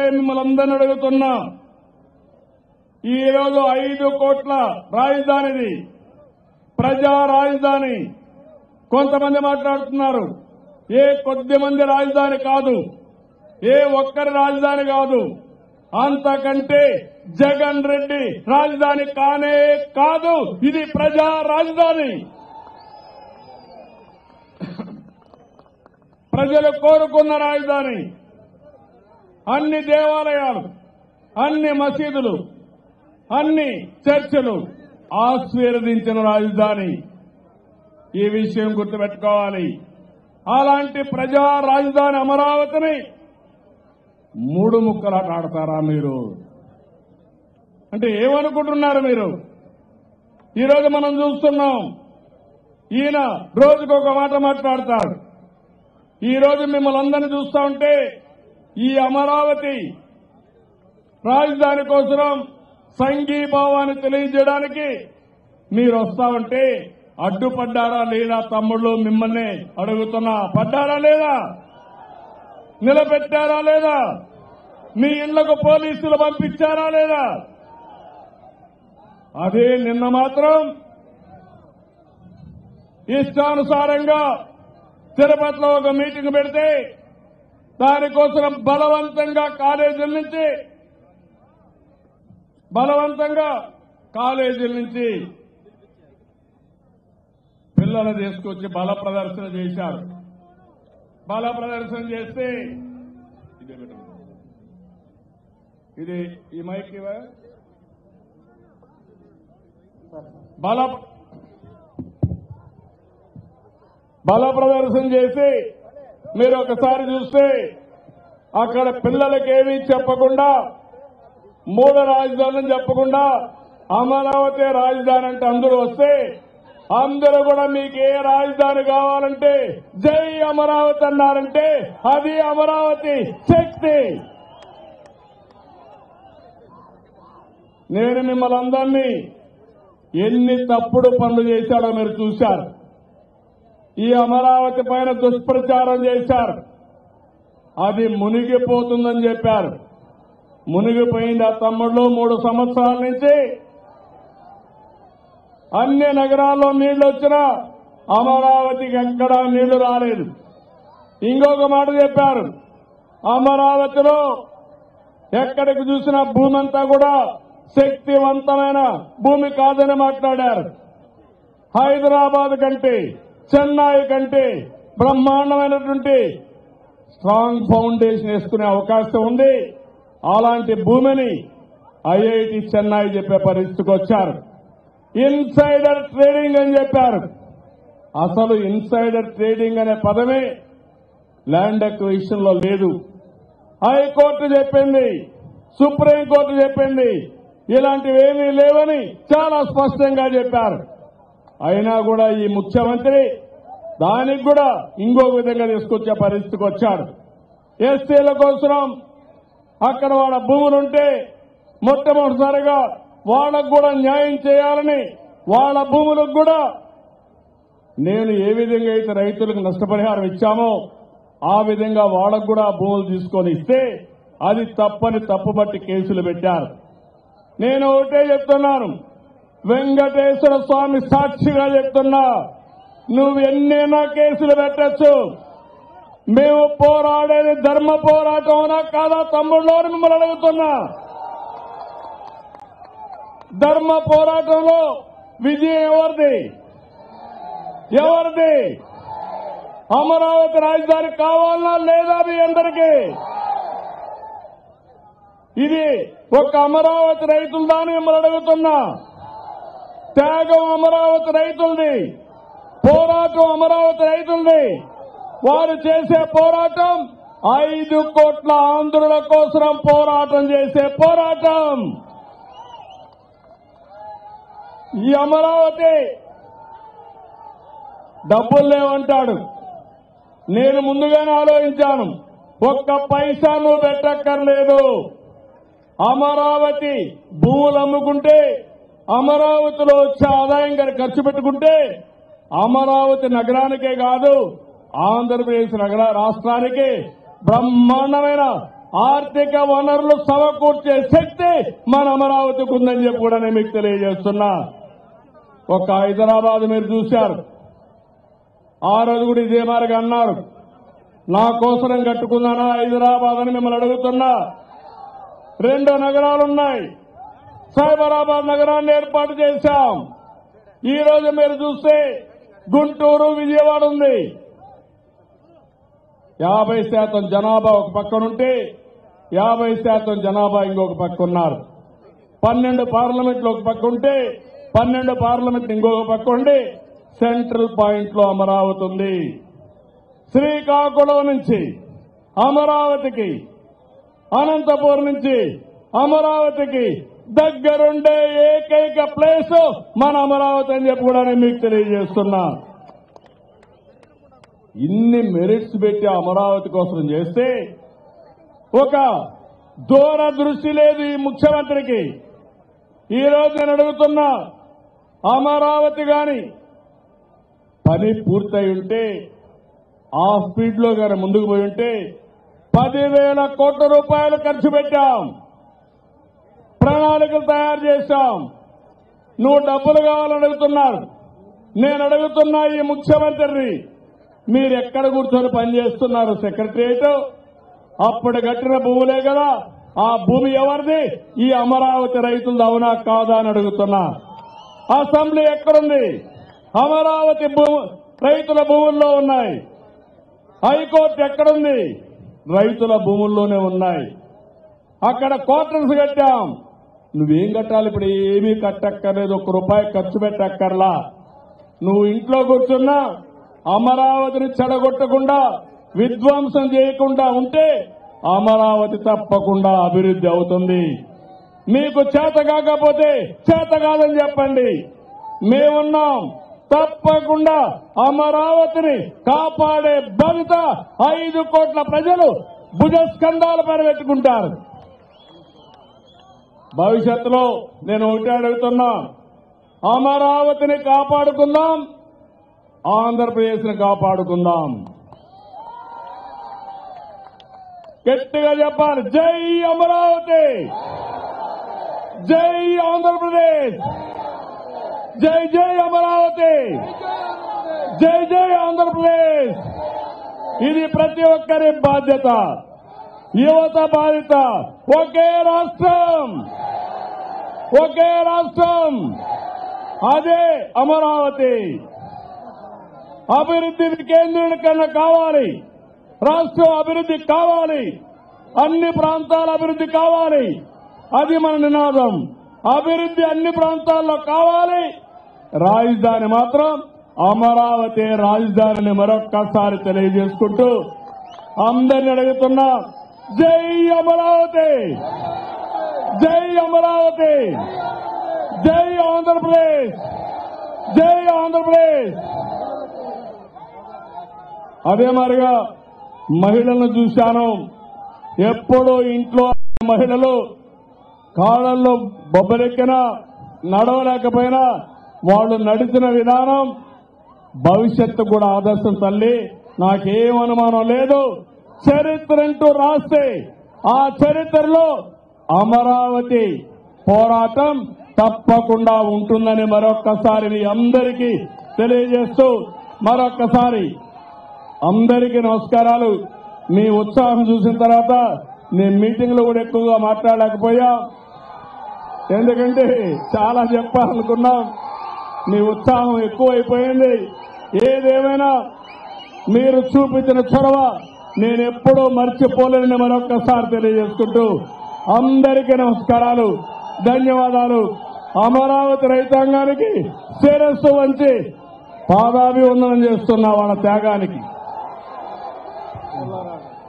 మిమ్మల్ని అందరిని అడుగుతున్నా ఈ రోజు ఐదు కోట్ల రాజధానిది ప్రజా రాజధాని కొంతమంది మాట్లాడుతున్నారు ఏ కొద్ది మంది రాజధాని కాదు ఏ ఒక్కరి రాజధాని కాదు అంతకంటే జగన్ రెడ్డి రాజధాని కానే కాదు ఇది ప్రజా రాజధాని ప్రజలు కోరుకున్న రాజధాని అన్ని దేవాలయాలు అన్ని మసీదులు అన్ని చర్చలు ఆశీర్వదించిన రాజధాని ఈ విషయం గుర్తుపెట్టుకోవాలి అలాంటి ప్రజా రాజధాని అమరావతిని మూడు ముక్కలాట ఆడతారా మీరు అంటే ఏమనుకుంటున్నారు మీరు ఈరోజు మనం చూస్తున్నాం ఈయన రోజుకు ఒక మాట మాట్లాడతాడు ఈ రోజు మిమ్మల్ని అందరినీ చూస్తా ఉంటే ఈ అమరావతి రాజధాని కోసం సంఘీభావాన్ని తెలియజేయడానికి మీరు వస్తా ఉంటే అడ్డుపడ్డారా లేదా తమ్ముళ్ళు మిమ్మల్ని అడుగుతున్నా పడ్డారా లేదా నిలబెట్టారా లేదా మీ ఇళ్లకు పోలీసులు పంపించారా లేదా అదే నిన్న మాత్రం ఇష్టానుసారంగా తిరుపతిలో ఒక మీటింగ్ పెడితే దానికోసం బలవంతంగా కాలేజీల నుంచి బలవంతంగా కాలేజీల నుంచి పిల్లలు తీసుకొచ్చి బల ప్రదర్శన చేశారు బల ప్రదర్శన చేస్తే ఇదే పెట్టండి. ఇది ఈ మైక్ ఇవా బల బల ప్రదర్శన చేసి మీరు ఒకసారి చూస్తే అక్కడ పిల్లలకి ఏమీ చెప్పకుండా మూడు రాజధానులు చెప్పకుండా అమరావతి రాజధాని అంటే అందరూ వస్తే అందరూ కూడా మీకు ఏ రాజధాని కావాలంటే జై అమరావతి అన్నారంటే అది అమరావతి శక్తి నేను మిమ్మల్ని అందరినీ ఎన్ని తప్పుడు పనులు చేశాడో మీరు చూశారు ఈ అమరావతి పైన దుష్ప్రచారం చేశారు అది మునిగిపోతుందని చెప్పారు మునిగిపోయింది ఆ తమ్ముళ్ళు మూడు సంవత్సరాల నుంచి అన్ని నగరాల్లో నీళ్లు వచ్చినా అమరావతికి ఎక్కడా నీళ్లు రాలేదు ఇంకొక మాట చెప్పారు అమరావతిలో ఎక్కడికి చూసినా భూమి అంతా కూడా శక్తివంతమైన భూమి కాదని మాట్లాడారు హైదరాబాద్ కంటే చెన్నై కంటే బ్రహ్మాండమైనటువంటి స్ట్రాంగ్ ఫౌండేషన్ వేసుకునే అవకాశం ఉంది అలాంటి భూమిని ఐఐటి చెన్నై చెప్పే పరిస్థితికి వచ్చారు ఇన్సైడర్ ట్రేడింగ్ అని చెప్పారు అసలు ఇన్సైడర్ ట్రేడింగ్ అనే పదమే ల్యాండ్ అక్విజిషన్ లో లేదు హైకోర్టు చెప్పింది సుప్రీంకోర్టు చెప్పింది ఇలాంటివి ఏమీ లేవని చాలా స్పష్టంగా చెప్పారు అయినా కూడా ఈ ముఖ్యమంత్రి దానికి కూడా ఇంకొక విధంగా తీసుకొచ్చే పరిస్థితికి వచ్చాడు ఎస్సీల కోసం అక్కడ వాళ్ళ భూములుంటే మొట్టమొదటిసారిగా వాళ్ళకు కూడా న్యాయం చేయాలని వాళ్ళ భూములకు కూడా నేను ఏ విధంగా అయితే రైతులకు నష్టపరిహారం ఇచ్చామో ఆ విధంగా వాళ్ళకు కూడా భూములు తీసుకొని ఇస్తే అది తప్పని తప్పుబట్టి కేసులు పెట్టారు నేను ఒకటే చెప్తున్నాను వెంకటేశ్వర స్వామి సాక్షిగా చెప్తున్నా నువ్వు ఎన్నైనా కేసులు పెట్టచ్చు మేము పోరాడేది ధర్మ పోరాటం కాదా తమ్ముళ్ళు అని మిమ్మల్ని అడుగుతున్నా ధర్మ పోరాటంలో విజయం ఎవరిది ఎవరిది అమరావతి రాజధాని కావాలన్నా లేదా మీ అందరికీ ఇది ఒక అమరావతి రైతులదా అని మిమ్మల్ని అడుగుతున్నా త్యాగం అమరావతి రైతులది పోరాటం అమరావతి రైతులది వారు చేసే పోరాటం ఐదు కోట్ల ఆంధ్రుల కోసం పోరాటం చేసే పోరాటం ఈ అమరావతి డబ్బులు లేవంటాడు నేను ముందుగానే ఆలోచించాను ఒక్క పైసా నువ్వు పెట్టక్కర్లేదు అమరావతి భూములు అమ్ముకుంటే అమరావతిలో వచ్చే ఆదాయం కనుక ఖర్చు పెట్టుకుంటే అమరావతి నగరానికే కాదు ఆంధ్రప్రదేశ్ నగర రాష్ట్రానికి బ్రహ్మాండమైన ఆర్థిక వనరులు సమకూర్చే శక్తి మన అమరావతికి ఉందని చెప్పి కూడా నేను మీకు తెలియజేస్తున్నా ఒక హైదరాబాద్ మీరు చూశారు ఆ రోజు కూడా ఇదే మారిగా అన్నారు నా కోసరం కట్టుకున్నానా హైదరాబాద్ అని మిమ్మల్ని అడుగుతున్నా రెండు నగరాలున్నాయి సైబరాబాద్ నగరాన్ని ఏర్పాటు చేశాం ఈ రోజు మీరు చూస్తే గుంటూరు విజయవాడ ఉంది యాభై శాతం జనాభా ఒక పక్కనుంటే యాభై శాతం జనాభా ఇంకొక పక్క ఉన్నారు పన్నెండు పార్లమెంట్లు ఒక పక్క ఉంటే పన్నెండు పార్లమెంట్ ఇంకొక పక్క ఉండి సెంట్రల్ పాయింట్ లో అమరావతి ఉంది శ్రీకాకుళం నుంచి అమరావతికి అనంతపురం నుంచి అమరావతికి దగ్గరుండే ఏకైక ప్లేస్ మన అమరావతి అని చెప్పి కూడా నేను మీకు తెలియజేస్తున్నా ఇన్ని మెరిట్స్ పెట్టి అమరావతి కోసం చేస్తే ఒక దూరదృష్టి లేదు ఈ ముఖ్యమంత్రికి ఈ రోజు నేను అడుగుతున్నా అమరావతి గాని పని పూర్తయి ఉంటే ఆ స్పీడ్ లో గాని ముందుకు పోయి ఉంటే పదివేల కోట్ల రూపాయలు ఖర్చు పెట్టాం ప్రణాళికలు తయారు చేశాం నువ్వు డబ్బులు కావాలని అడుగుతున్నారు నేను అడుగుతున్నా ఈ ముఖ్యమంత్రిని మీరు ఎక్కడ కూర్చొని పనిచేస్తున్నారు సెక్రటరియట్ అప్పుడు కట్టిన భూములే కదా ఆ భూమి ఎవరిది ఈ అమరావతి రైతులది అవునా కాదా అని అడుగుతున్నా అసెంబ్లీ ఎక్కడుంది అమరావతి భూ రైతుల భూముల్లో ఉన్నాయి హైకోర్టు ఎక్కడుంది రైతుల భూముల్లోనే ఉన్నాయి అక్కడ క్వార్టర్స్ కట్టాం నువ్వేం కట్టాలి ఇప్పుడు ఏమీ కట్టక్కర్లేదు ఒక్క రూపాయి ఖర్చు పెట్టక్కర్లా నువ్వు ఇంట్లో కూర్చున్నా అమరావతిని చెడగొట్టకుండా విధ్వంసం చేయకుండా ఉంటే అమరావతి తప్పకుండా అభివృద్ధి అవుతుంది మీకు చేత కాకపోతే చేత కాదని చెప్పండి మేమున్నాం తప్పకుండా అమరావతిని కాపాడే బాధ్యత ఐదు కోట్ల ప్రజలు భుజస్కంధాల పైన పెట్టుకుంటారు భవిష్యత్తులో నేను ఒకటే అడుగుతున్నా అమరావతిని కాపాడుకుందాం ఆంధ్రప్రదేశ్ని కాపాడుకుందాం గట్టిగా చెప్పాలి జై అమరావతి జై ఆంధ్రప్రదేశ్ జై జై అమరావతి జై జై ఆంధ్రప్రదేశ్ ఇది ప్రతి ఒక్కరి బాధ్యత యువత బాధ్యత ఒకే రాష్ట్రం ఒకే రాష్ట్రం అదే అమరావతి అభివృద్ధి కేంద్రీకరణ కావాలి రాష్ట్రం అభివృద్ధి కావాలి అన్ని ప్రాంతాల అభివృద్ధి కావాలి అది మన నినాదం అభివృద్ధి అన్ని ప్రాంతాల్లో కావాలి రాజధాని మాత్రం అమరావతి రాజధానిని మరొక్కసారి తెలియజేసుకుంటూ అందరిని అడుగుతున్నా జై అమరావతి జై అమరావతి జై ఆంధ్రప్రదేశ్ జై ఆంధ్రప్రదేశ్ అదే మాదిరిగా మహిళలను చూశాను ఎప్పుడూ ఇంట్లో మహిళలు కాళ్ళల్లో బొబ్బలెక్కినా నడవలేకపోయినా వాళ్ళు నడిచిన విధానం భవిష్యత్తు కూడా ఆదర్శం తల్లి నాకేం అనుమానం లేదు చరిత్ర అంటూ రాస్తే ఆ చరిత్రలో అమరావతి పోరాటం తప్పకుండా ఉంటుందని మరొక్కసారి మీ అందరికీ తెలియజేస్తూ మరొక్కసారి అందరికీ నమస్కారాలు మీ ఉత్సాహం చూసిన తర్వాత నేను మీటింగ్ లో కూడా ఎక్కువగా మాట్లాడలేకపోయా ఎందుకంటే చాలా చెప్పాలనుకున్నాం మీ ఉత్సాహం ఎక్కువైపోయింది ఏదేమైనా మీరు చూపించిన చొరవ నేను ఎప్పుడూ మర్చిపోలేనని మరొక్కసారి తెలియజేసుకుంటూ అందరికీ నమస్కారాలు ధన్యవాదాలు అమరావతి రైతాంగానికి శిరస్సు వంచి పాదాభివందనం చేస్తున్నా వాళ్ళ త్యాగానికి